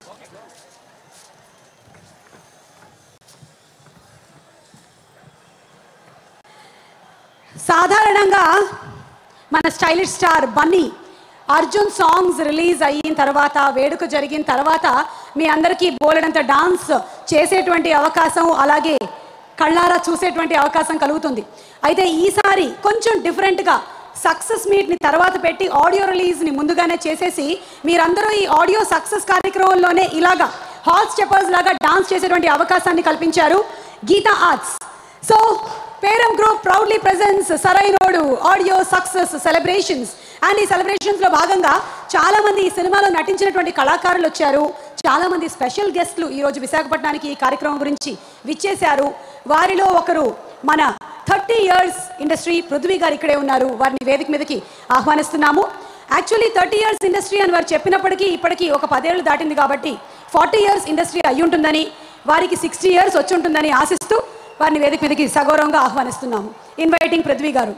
సాధారణంగా మన stylish star Bunny Arjun songs release అయిన తర్వాత వేడుక జరిగిన తర్వాత మీ అందరికీ బోలెడంత డాన్స్ చేసేటువంటి అవకాశం అలాగే కళ్ళారా చూసేటువంటి అవకాశం కలుగుతుంది అయితే ఈసారి కొంచెం డిఫరెంట్గా సక్సెస్ మీట్ని తర్వాత పెట్టి ఆడియో రిలీజ్ని ముందుగానే చేసేసి మీరందరూ ఈ ఆడియో సక్సెస్ కార్యక్రమంలోనే ఇలాగా హాల్ స్టెపర్స్ లాగా డాన్స్ చేసేటువంటి అవకాశాన్ని కల్పించారు గీతా ఆర్ట్స్ సో పేరం group proudly presents Sarainodu audio success celebrations and ఈ సెలబ్రేషన్స్ లో భాగంగా చాలా మంది ఈ సినిమాలో నటించినటువంటి కళాకారులు వచ్చారు చాలా మంది స్పెషల్ గెస్ట్లు ఈ రోజు విశాఖపట్నానికి ఈ కార్యక్రమం గురించి విచ్చేశారు వారిలో ఒకరు మన థర్టీ ఇయర్స్ ఇండస్ట్రీ పృథ్వీ గారు ఇక్కడే ఉన్నారు వారిని వేదిక మీదకి ఆహ్వానిస్తున్నాము యాక్చువల్లీ థర్టీ ఇయర్స్ ఇండస్ట్రీ అని వారు చెప్పినప్పటికీ ఇప్పటికీ ఒక పదేళ్ళు దాటింది కాబట్టి ఫార్టీ ఇయర్స్ ఇండస్ట్రీ అయి ఉంటుందని వారికి సిక్స్టీ ఇయర్స్ వచ్చి ఉంటుందని ఆశిస్తూ వారిని వేదిక మీదకి సగౌరవంగా ఆహ్వానిస్తున్నాము ఇన్వైటింగ్ పృథ్వీ గారు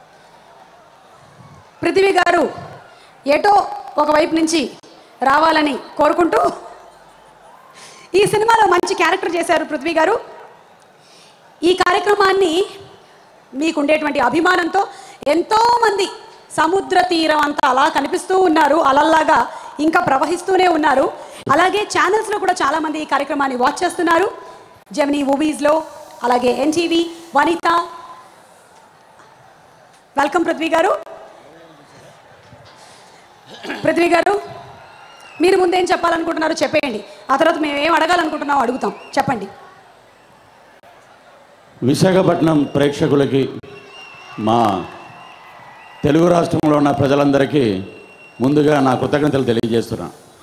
పృథ్వీ గారు ఎటో ఒకవైపు నుంచి రావాలని కోరుకుంటూ ఈ సినిమాలో మంచి క్యారెక్టర్ చేశారు పృథ్వీ గారు ఈ కార్యక్రమాన్ని మీకు ఉండేటువంటి అభిమానంతో ఎంతోమంది సముద్ర తీరం అంతా అలా కనిపిస్తూ ఉన్నారు అలల్లాగా ఇంకా ప్రవహిస్తూనే ఉన్నారు అలాగే ఛానల్స్లో కూడా చాలామంది ఈ కార్యక్రమాన్ని వాచ్ చేస్తున్నారు జెమినీ మూవీస్లో అలాగే ఎన్టీవీ వనిత వెల్కమ్ పృథ్వీ గారు పృథ్వీ గారు మీరు ముందేం చెప్పాలనుకుంటున్నారు చెప్పేయండి ఆ తర్వాత మేము ఏం అడగాలనుకుంటున్నామో అడుగుతాం చెప్పండి విశాఖపట్నం ప్రేక్షకులకి మా తెలుగు రాష్ట్రంలో ఉన్న ప్రజలందరికీ ముందుగా నా కృతజ్ఞతలు తెలియజేస్తున్నా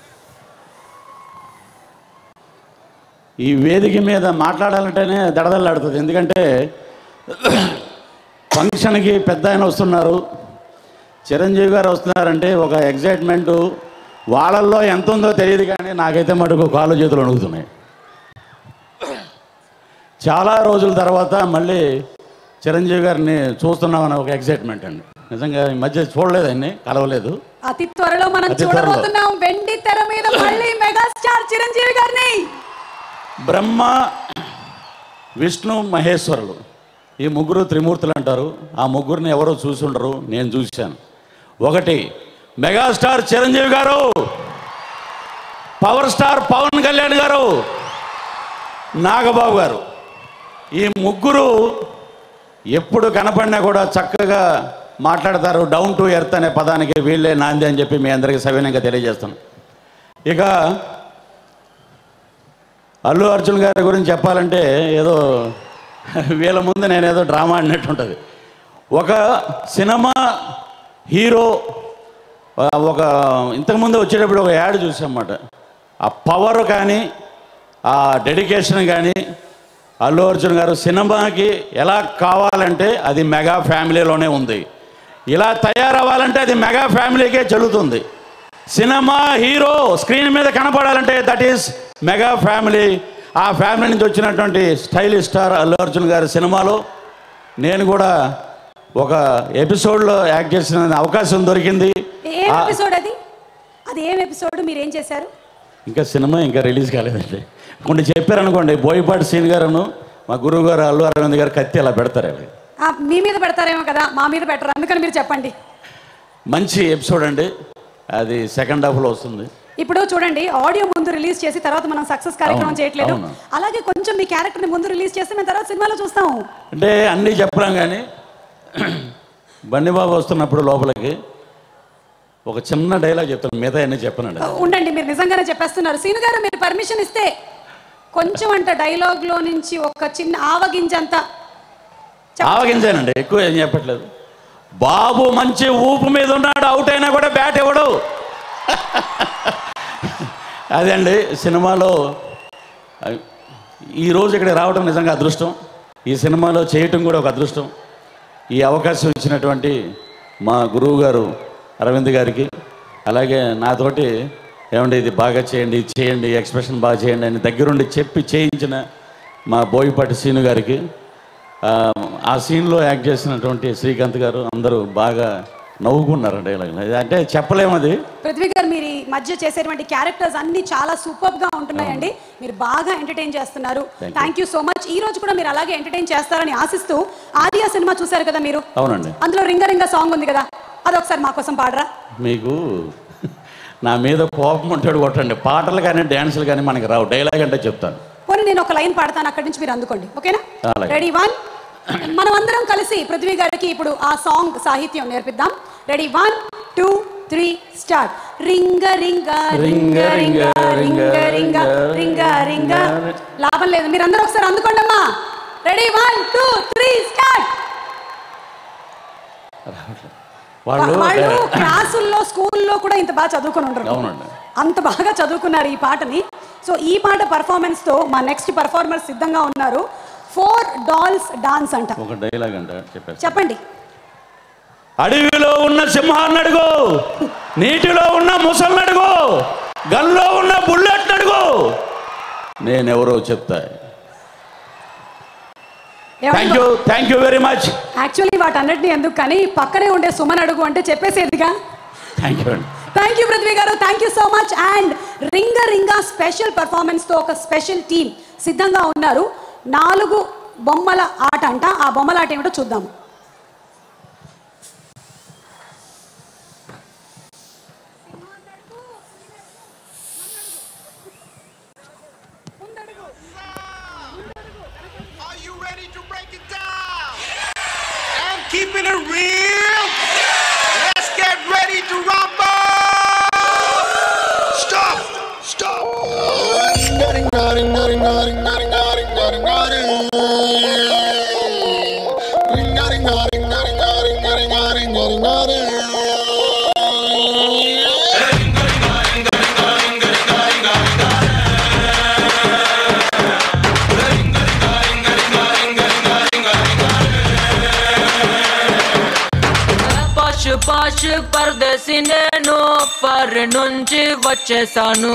ఈ వేదిక మీద మాట్లాడాలంటేనే దడదల్లాడుతుంది ఎందుకంటే ఫంక్షన్కి పెద్ద ఆయన వస్తున్నారు చిరంజీవి గారు వస్తున్నారంటే ఒక ఎగ్జైట్మెంటు వాళ్ళల్లో ఎంత ఉందో తెలియదు కానీ నాకైతే మటుకు కాళ్ళు చేతులు అణుగుతున్నాయి చాలా రోజుల తర్వాత మళ్ళీ చిరంజీవి గారిని చూస్తున్నామని ఒక ఎగ్జైట్మెంట్ అండి నిజంగా ఈ మధ్య చూడలేదు ఆయన్ని కలవలేదు అతి త్వరలో మనం అతి త్వరలో. చూడబోతున్నాం వెండి తెర మీద మళ్ళీ మెగాస్టార్ చిరంజీవి గారిని బ్రహ్మ విష్ణు మహేశ్వరులు ఈ ముగ్గురు త్రిమూర్తులు అంటారు ఆ ముగ్గురిని ఎవరో చూసి ఉండరు నేను చూశాను ఒకటి మెగాస్టార్ చిరంజీవి గారు పవర్ స్టార్ పవన్ కళ్యాణ్ గారు నాగబాబు గారు ఈ ముగ్గురు ఎప్పుడు కనపడినా కూడా చక్కగా మాట్లాడతారు డౌన్ టు ఎర్త్ అనే పదానికి వీళ్ళే నాంది అని చెప్పి మీ అందరికీ సవినయంగా తెలియజేస్తాను ఇక అల్లు అర్జున్ గారి గురించి చెప్పాలంటే ఏదో వీళ్ళ ముందు నేను ఏదో డ్రామా ఆడినట్టు ఉంటుంది ఒక సినిమా హీరో ఆ, ఒక ఇంతకుముందు వచ్చేటప్పుడు ఒక యాడ్ చూసామన్నమాట ఆ పవర్ కానీ ఆ డెడికేషన్ కానీ అల్లు అర్జున్ గారు సినిమాకి ఎలా కావాలంటే అది మెగా ఫ్యామిలీలోనే ఉంది ఇలా తయారవ్వాలంటే అది మెగా ఫ్యామిలీకే చెల్లుతుంది సినిమా హీరో స్క్రీన్ మీద కనపడాలంటే దట్ ఈస్ మెగా ఫ్యామిలీ ఆ ఫ్యామిలీ నుంచి వచ్చినటువంటి స్టైలిష్ స్టార్ అల్లు అర్జున్ గారి సినిమాలో నేను కూడా ఒక ఎపిసోడ్లో యాక్ట్ చేసిన అవకాశం దొరికింది ఏం ఆ- ఎపిసోడ్ అది అది ఏం ఎపిసోడ్ మీరు ఏం చేశారు ఇంకా సినిమా ఇంకా రిలీజ్ కాలేదండి కొన్ని చెప్పారనుకోండి బోయపాటి సీన్ గారును మా గురువు గారు అల్లు అరవింద్ గారు కత్తి అలా పెడతారు అవి ఆ, మీ మీద పెడతారేమో కదా మా మీద పెట్టరు అందుకని మీరు చెప్పండి మంచి ఎపిసోడ్ అండి అది సెకండ్ హాఫ్లో వస్తుంది ఇప్పుడు చూడండి ఆడియో ముందు రిలీజ్ చేసి తర్వాత మనం సక్సెస్ కార్యక్రమం అవును, చేయట్లేదు అవును. అలాగే కొంచెం మీ క్యారెక్టర్ని ముందు రిలీజ్ చేస్తే మేము తర్వాత సినిమాలో చూస్తాము అంటే అన్నీ చెప్పలేం కానీ బండిబాబు వస్తున్నప్పుడు లోపలికి ఒక చిన్న డైలాగ్ చెప్తాను మిగతా అన్నీ చెప్పనండి ఉండండి మీరు నిజంగానే చెప్పేస్తున్నారు సీను గారు మీరు పర్మిషన్ ఇస్తే కొంచెం అంట డైలాగ్ లో నుంచి ఒక చిన్న ఆవగింజంత చెప్ప- ఆవగించానండి ఎక్కువ ఏం చెప్పట్లేదు బాబు మంచి ఊపు మీద ఉన్నాడు అవుట్ అయినా కూడా బ్యాట్ ఇవ్వడు అదండి సినిమాలో అ- ఈ రోజు ఇక్కడ రావడం నిజంగా అదృష్టం ఈ సినిమాలో చేయటం కూడా ఒక అదృష్టం ఈ అవకాశం ఇచ్చినటువంటి మా గురువు గారు అరవింద్ గారికి అలాగే నాతోటి ఏమండి ఇది బాగా చేయండి ఇది చేయండి ఎక్స్ప్రెషన్ బాగా చేయండి అని దగ్గరుండి చెప్పి చేయించిన మా బోయిపాటి సీను గారికి ఆ, ఆ సీన్లో యాక్ట్ చేసినటువంటి శ్రీకాంత్ గారు అందరూ బాగా నవ్వుకున్నారు డైలాగ్ అంటే చెప్పలేము అది పృథ్వీ గారు మీరు ఈ మధ్య చేసేటువంటి క్యారెక్టర్స్ అన్ని చాలా సూపర్ గా ఉంటున్నాయండి మీరు బాగా ఎంటర్టైన్ చేస్తున్నారు Thank you. Thank you so much ఈ రోజు కూడా మీరు అలాగే ఎంటర్టైన్ చేస్తారని ఆశిస్తూ ఆదియా సినిమా చూశారు కదా మీరు అవునండి అందులో రింగ రింగ సాంగ్ ఉంది కదా అదొకసారి మా కోసం పాడరా మీకు నా మీద కోపం ఉంటాడు కొట్టండి పాటలు కానీ డ్యాన్సులు కానీ మనకి రావు డైలాగ్ అంటే చెప్తాను పోనీ నేను ఒక లైన్ పాడతాను అక్కడి నుంచి మీరు అందుకోండి ఓకేనా అలాగే. రెడీ వన్ మనం అందరం కలిసి పృథ్వీ గారికి ఇప్పుడు ఆ సాంగ్ సాహిత్యం నేర్పిద్దాం ready one two three start రింగ రింగ రింగ రింగ రింగ రింగ రింగ రింగ లాభం లేదు మీరు అందరూ ఒకసారి అందుకోండి అమ్మా ready one two three start వాళ్ళు వాళ్ళు క్లాసుల్లో స్కూల్లో కూడా ఇంత బాగా చదువుకుని ఉండరు అవునండి అంత బాగా చదువుకున్నారు ఈ పాటని సో ఈ పాట పర్ఫార్మెన్స్ తో మా నెక్స్ట్ పర్ఫార్మర్ సిద్ధంగా ఉన్నారు ఫోర్ డాల్స్ డాన్స్ అంట ఒక డైలాగ్ అంట చెప్పారు చెప్పండి అడవిలో ఉన్న సింహాన్ని అడుగు నీటిలో ఉన్న ముసల్ని అడుగు గన్లో ఉన్న బుల్లెట్ అడుగు నేనెవరో చెప్తా thank you thank you very much actually వాటన్నిటిని ఎందుకు కానీ పక్కనే ఉండే సుమన్ అడుగు అంటే చెప్పేసేదిగా థ్యాంక్ యూ అండి thank you Prithvi garu thank you so much and రింగ రింగ స్పెషల్ పర్ఫార్మెన్స్ తో ఒక స్పెషల్ టీం సిద్ధంగా ఉన్నారు నాలుగు బొమ్మల ఆట అంట ఆ బొమ్మల ఆట ఏమిటో చూద్దాం Are you ready to break it down? And keeping it real. Let's get ready to rumble. Stop. Stop. పాష్ పాష్ పరదేశి నేను పర్ నుంచి వచ్చేసాను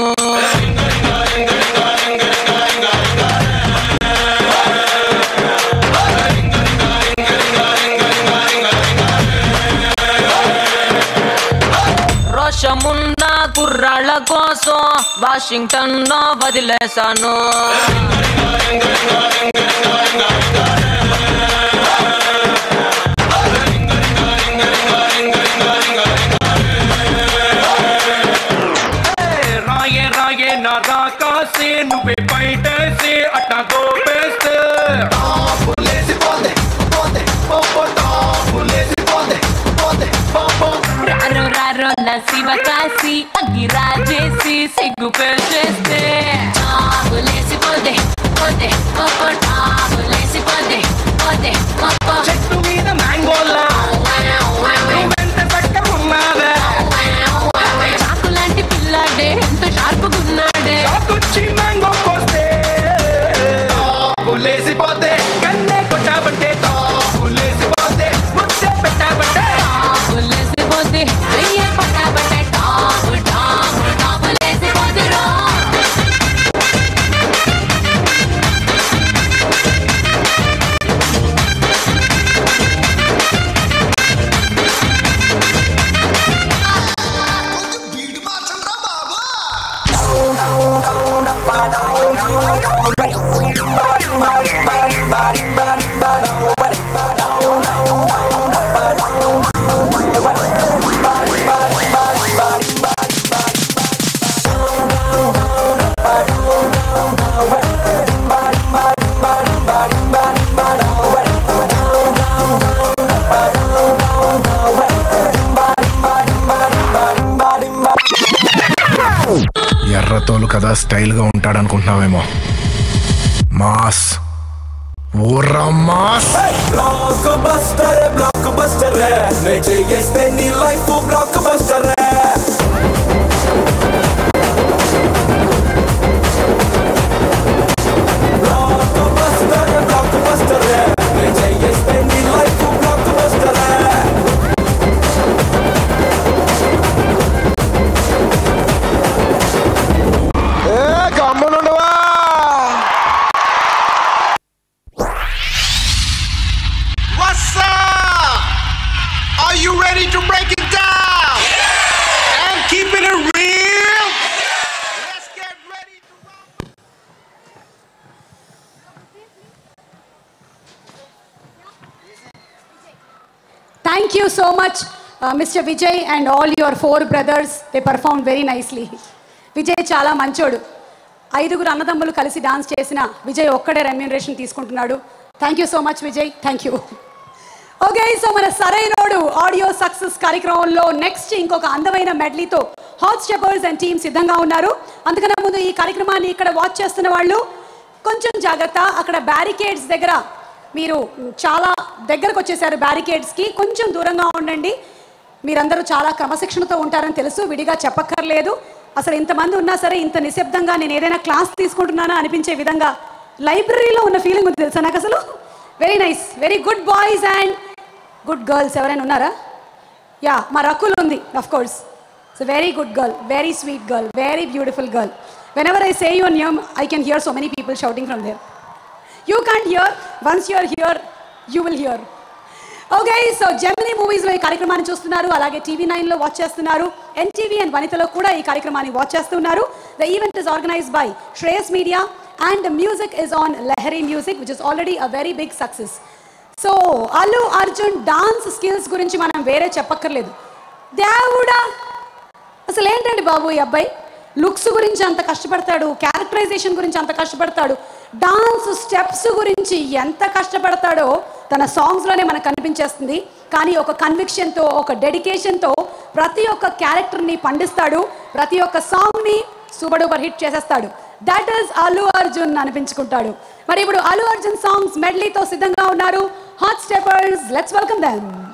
రోషమున్న కుర్రాళ్ళ కోసం వాషింగ్టన్ లో వదిలేశాను రాయే రాయే నా రాకాసి నువ్వే బయటేసి అట్టా గోపేస్తే రారో రారో నా శివ కాసి అగ్గి రాజేసి సిగ్గు పేల్చేస్తే టాబులేసి పోతే పోతే పోపో టాబులేసి పోతే పోతే పోపో చెట్టు మీద మ్యాంగోలా వెంట చక్క ఉన్నావే చాకు లాంటి పిల్లాడే ఎంత షార్పుగున్నాడే చాకొచ్చి మ్యాంగో కోస్తే పులేసిపోతే కన్నే కొట్టాబంటే పులేసిపోతే ముచ్చే పెట్టాబంటే టాబులేసి పోతే వెయ్యే పట్టాబట్టే టాబు టాబు టాబులేసి పోతే రా Beat మార్చండ్రా బాబా ఎర్రతోలు కదా స్టైల్గా ఉంటాడనుకుంటున్నావేమో మాస్ ఊర్రా mass blockbuster blockbuster నే చేస్తే నీ life blockbuster blockbuster blockbuster నే చేస్తే నీ life blockbuster What's up? Are you ready to break it you so much mister Vijay and all your four brothers they perform very nicely Vijay చాలా మంచోడు ఐదుగురు అన్నదమ్ములు కలిసి dance చేసిన విజయ్ ఒక్కడే రెమ్యూనరేషన్ తీసుకుంటున్నాడు thank you so much Vijay thank you okay so మన Sarainodu audio success కార్యక్రమంలో నెక్స్ట్ ఇంకొక అందమైన మెడ్లీతో హాట్ స్టెపర్స్ అండ్ టీమ్ సిద్ధంగా ఉన్నారు అందుకనే ముందు ఈ కార్యక్రమాన్ని ఇక్కడ వాచ్ చేస్తున్న వాళ్ళు కొంచెం జాగ్రత్త అక్కడ బ్యారికేడ్స్ దగ్గర మీరు చాలా దగ్గరకు వచ్చేసారు బ్యారికేడ్స్కి కొంచెం దూరంగా ఉండండి మీరందరూ చాలా క్రమశిక్షణతో ఉంటారని తెలుసు విడిగా చెప్పక్కర్లేదు అసలు ఇంతమంది ఉన్నా సరే ఇంత నిశ్శబ్దంగా నేను ఏదైనా క్లాస్ తీసుకుంటున్నానా అనిపించే విధంగా లైబ్రరీలో ఉన్న ఫీలింగ్ ఉంది తెలుసా నాకు అసలు very nice very good boys and good girls ఎవరైనా ఉన్నారా యా మా రకుల్ ఉంది of course so very good girl very sweet girl very beautiful girl whenever I say your name I can hear so many people shouting from there you can't hear once you're here you will hear okay so Gemini మూవీస్లో ఈ కార్యక్రమాన్ని చూస్తున్నారు అలాగే TV నైన్లో watch చేస్తున్నారు NTV and వనితలో కూడా ఈ కార్యక్రమాన్ని వాచ్ చేస్తున్నారు the event is organised by Shreyas media and music is on Lahari music which is already a very big success so Allu Arjun dance skills గురించి మనం వేరే చెప్పక్కర్లేదు దేవుడా అసలు ఏంటండి బాబు ఈ అబ్బాయి లుక్స్ గురించి అంత కష్టపడతాడు క్యారెక్టరైజేషన్ గురించి అంత కష్టపడతాడు డాన్స్ స్టెప్స్ గురించి ఎంత కష్టపడతాడో తన సాంగ్స్లోనే మనకు కనిపించేస్తుంది కానీ ఒక కన్విక్షన్తో ఒక డెడికేషన్తో ప్రతి ఒక్క క్యారెక్టర్ని పండిస్తాడు ప్రతి ఒక్క సాంగ్ని సూపర్ డూపర్ హిట్ చేసేస్తాడు దట్ ఈస్ అల్లు అర్జున్ అనిపించుకుంటాడు మరి ఇప్పుడు అల్లు అర్జున్ సాంగ్స్ మెడ్లీతో సిద్ధంగా ఉన్నారు hot steppers let's welcome them